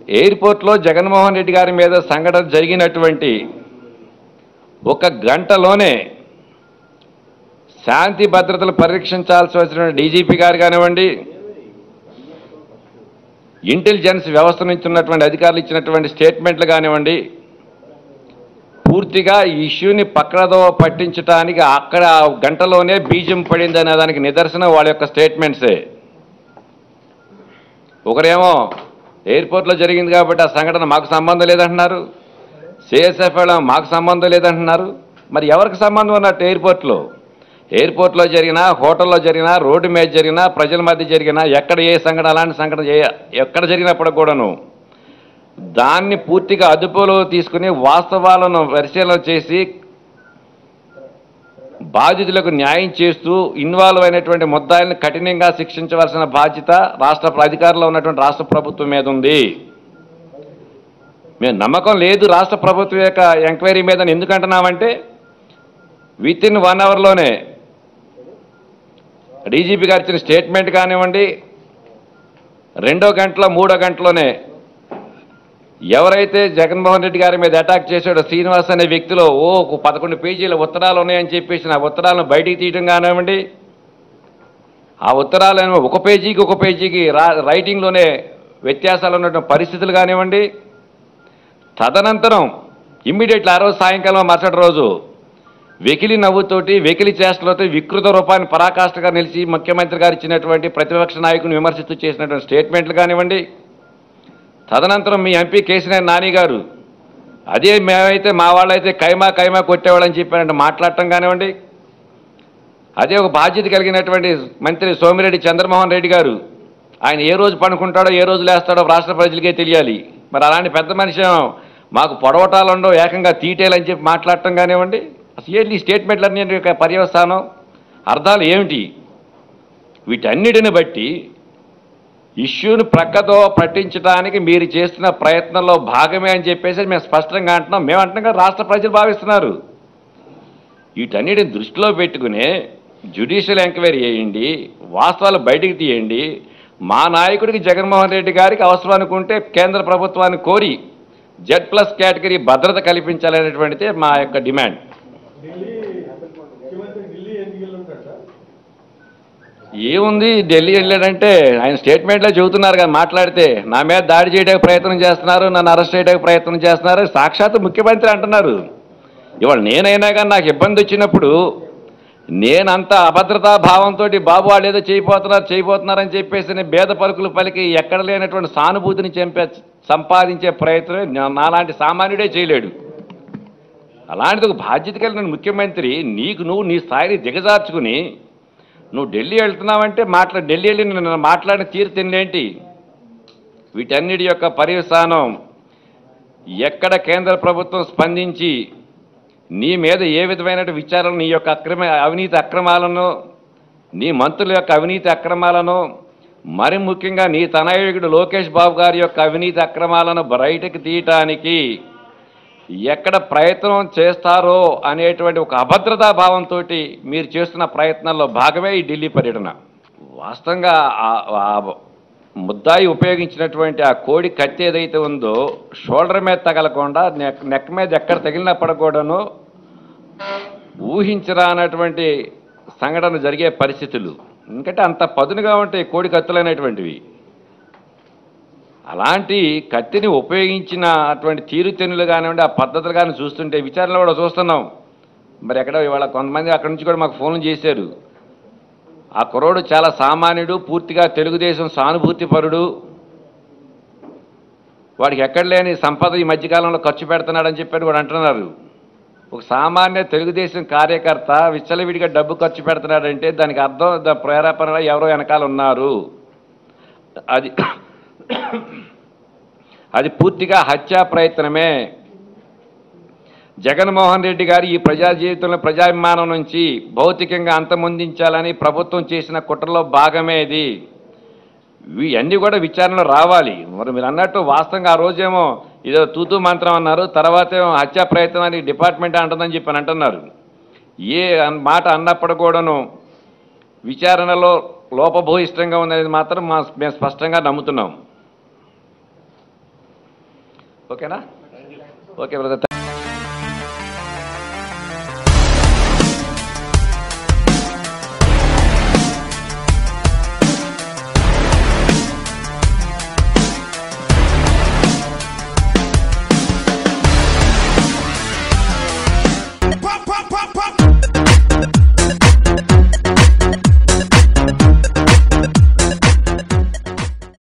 ఎయిర్పోర్ట్లో జగన్మోహన్ రెడ్డి గారి మీద సంఘటన జరిగినటువంటి ఒక గంటలోనే శాంతి భద్రతలు పరీక్షించాల్సి వచ్చిన డీజీపీ గారు కానివ్వండి ఇంటెలిజెన్స్ వ్యవస్థ నుంచి ఉన్నటువంటి అధికారులు ఇచ్చినటువంటి స్టేట్మెంట్లు కానివ్వండి పూర్తిగా ఈ ఇష్యూని పక్కడదో పట్టించడానికి అక్కడ ఆ గంటలోనే బీజం పడింది అనే దానికి నిదర్శనం వాళ్ళ యొక్క స్టేట్మెంట్సే ఒకరేమో ఎయిర్పోర్ట్లో జరిగింది కాబట్టి ఆ సంఘటన మాకు సంబంధం లేదంటున్నారు సిఎస్ఎఫ్ వాళ్ళ మాకు సంబంధం లేదంటున్నారు మరి ఎవరికి సంబంధం ఉన్నట్టు ఎయిర్పోర్ట్లో ఎయిర్పోర్ట్లో జరిగినా హోటల్లో జరిగినా రోడ్డు మీద జరిగినా ప్రజల మధ్య జరిగినా ఎక్కడ ఏ సంఘటన అలాంటి సంఘటన ఏ- ఎక్కడ జరిగినప్పుడు కూడాను దాన్ని పూర్తిగా అదుపులో తీసుకుని వాస్తవాలను పరిశీలన చేసి బాధితులకు న్యాయం చేస్తూ ఇన్వాల్వ్ అయినటువంటి ముద్దాయిలను కఠినంగా శిక్షించవలసిన బాధ్యత రాష్ట్ర ప్ర- అధికారంలో ఉన్నటువంటి రాష్ట్ర ప్రభుత్వం మీద ఉంది మేము నమ్మకం లేదు రాష్ట్ర ప్రభుత్వం యొక్క ఎంక్వైరీ మీద ఎందుకు అంటున్నామంటే విత్ ఇన్ వన్ అవర్లోనే డీజీపీ గారు ఇచ్చిన స్టేట్మెంట్ కానివ్వండి రెండో గంటలో మూడో గంటలోనే ఎవరైతే జగన్మోహన్ రెడ్డి గారి మీద అటాక్ చేశాడో శ్రీనివాస్ అనే వ్యక్తిలో ఓ ఒక పదకొండు పేజీల ఉత్తరాలు ఉన్నాయని చెప్పేసి ఆ ఉత్తరాలను బయటికి తీయడం కానివ్వండి ఆ ఉత్తరాలను ఒక పేజీకి ఒక పేజీకి రా రైటింగ్లోనే వ్యత్యాసాలు ఉన్నటువంటి పరిస్థితులు కానివ్వండి తదనంతరం ఇమ్మీడియట్లీ ఆ రోజు సాయంకాలం మరుసటి రోజు వెకిలి నవ్వుతోటి వెకిలి చేష్టలతో వికృత రూపాన్ని పరాకాష్ఠగా నిలిచి ముఖ్యమంత్రి గారు ఇచ్చినటువంటి ప్రతిపక్ష నాయకుని విమర్శిస్తూ చేసినటువంటి స్టేట్మెంట్లు కానివ్వండి తదనంతరం మీ ఎంపీ కేసీఆర్ నాని గారు అదే మేమైతే మా వాళ్ళైతే కైమా కైమా కొట్టేవాళ్ళని చెప్పారంటే మాట్లాడటం కానివ్వండి అదే ఒక బాధ్యత కలిగినటువంటి మంత్రి సోమిరెడ్డి చంద్రమోహన్ రెడ్డి గారు ఆయన ఏ రోజు పనుకుంటాడో ఏ రోజు లేస్తాడో రాష్ట్ర ప్రజలకే తెలియాలి మరి అలాంటి పెద్ద మనిషి మాకు పొడవటాలు ఉండవు ఏకంగా తీటేలని చెప్పి మాట్లాడటం కానివ్వండి అసలు ఏంటి ఈ స్టేట్మెంట్లన్నీ యొక్క పర్యవసానం అర్థాలు ఏమిటి వీటన్నిటిని బట్టి ఇష్యూని ప్రక్కతో పట్టించడానికి మీరు చేస్తున్న ప్రయత్నంలో భాగమే అని చెప్పేసి మేము స్పష్టంగా అంటున్నాం మేము అంటున్నాం కదా రాష్ట్ర ప్రజలు భావిస్తున్నారు వీటన్నిటిని దృష్టిలో పెట్టుకునే జ్యుడిషియల్ ఎంక్వైరీ చేయండి వాస్తవాలు బయటికి తీయండి మా నాయకుడికి జగన్మోహన్ రెడ్డి గారికి అవసరం అనుకుంటే కేంద్ర ప్రభుత్వాన్ని కోరి జెడ్ ప్లస్ కేటగిరీ భద్రత కల్పించాలనేటువంటిదే మా యొక్క డిమాండ్ ఢిల్లీ ముఖ్యమంత్రి ఢిల్లీ ఎందుకు వెళ్ళుంటాడు సార్ ఏముంది ఢిల్లీ వెళ్ళాడంటే ఆయన స్టేట్మెంట్లో చెబుతున్నారు కదా మాట్లాడితే నా మీద దాడి చేయడానికి ప్రయత్నం చేస్తున్నారు నన్ను అరెస్ట్ చేయడానికి ప్రయత్నం చేస్తున్నారు సాక్షాత్ ముఖ్యమంత్రి అంటున్నారు ఇవాళ నేనైనా కానీ నాకు ఇబ్బంది వచ్చినప్పుడు నేనంత అభద్రతా భావంతో బాబు వాళ్ళు ఏదో చేయబోతున్నారు చేయబోతున్నారని చెప్పేసి నేను భేద పలుకులు పలికి ఎక్కడ లేనటువంటి సానుభూతిని చంపే సంపాదించే ప్రయత్నం నా- నాలాంటి సామాన్యుడే చేయలేడు అలాంటిది ఒక బాధ్యత కలిగిన ముఖ్యమంత్రి నీకు నువ్వు నీ స్థాయిని దిగజార్చుకుని నువ్వు ఢిల్లీ వెళ్తున్నావంటే మాట్లా ఢిల్లీ వెళ్ళి నిన్ను మాట్లాడిన తీరు తిండేంటి వీటన్నిటి యొక్క పర్యవసానం ఎక్కడ కేంద్ర ప్రభుత్వం స్పందించి నీ మీద ఏ విధమైన విచారణ నీ యొక్క అక్రమ అవినీతి అక్రమాలను నీ మంత్రుల యొక్క అవినీతి అక్రమాలను మరి ముఖ్యంగా నీ తనయుడు లోకేష్ బాబు గారి యొక్క అవినీతి అక్రమాలను బయటకు తీయటానికి ఎక్కడ ప్రయత్నం చేస్తారో అనేటువంటి ఒక అభద్రతా భావంతో మీరు చేస్తున్న ప్రయత్నాల్లో భాగమే ఈ ఢిల్లీ పర్యటన వాస్తవంగా ఆ- ఆ ముద్దాయి ఉపయోగించినటువంటి ఆ కోడి కత్తి ఏదైతే ఉందో షోల్డర్ మీద తగలకుండా నెక్ నెక్ మీద ఎక్కడ తగిలినప్పుడు కూడాను ఊహించరానటువంటి సంఘటన జరిగే పరిస్థితులు ఎందుకంటే అంత పదునుగా ఉంటాయి కోడి కత్తులు అనేటువంటివి అలాంటి కత్తిని ఉపయోగించిన అటువంటి తీరుతెన్నులు కానివ్వండి ఆ పద్ధతులు కానీ చూస్తుంటే విచారణలో కూడా చూస్తున్నాం మరి ఎక్కడ ఇవాళ కొంతమంది అక్కడి నుంచి కూడా మాకు ఫోన్లు చేశారు ఆ కుర్రోడు చాలా సామాన్యుడు పూర్తిగా తెలుగుదేశం సానుభూతిపరుడు వాడికి ఎక్కడ లేని సంపద ఈ మధ్యకాలంలో ఖర్చు పెడుతున్నాడని చెప్పి కూడా అంటున్నారు ఒక సామాన్య తెలుగుదేశం కార్యకర్త విచ్చలవిడిగా డబ్బు ఖర్చు పెడుతున్నాడంటే దానికి అర్థం దాని ప్రేరేపణ ఎవరో వెనకాల ఉన్నారు అది అది పూర్తిగా హత్యా ప్రయత్నమే జగన్మోహన్ రెడ్డి గారు ఈ ప్రజా జీవితంలో ప్రజాభిమానం నుంచి భౌతికంగా అంతమొందించాలని ప్రభుత్వం చేసిన కుట్రలో భాగమే ఇది ఇవన్నీ కూడా విచారణలో రావాలి మరి మీరు అన్నట్టు వాస్తవంగా ఆ రోజేమో ఇదో తూతూ మంత్రం అన్నారు తర్వాత ఏమో హత్యా ప్రయత్నం అని డిపార్ట్మెంట్ అంటుందని చెప్పి అని అంటున్నారు ఏ అన్- మాట అన్నప్పుడు కూడాను విచారణలో లోపభూయిష్టంగా ఉందనేది మాత్రం మా మేము స్పష్టంగా నమ్ముతున్నాం ఓకేనా ఓకే బ్రదర్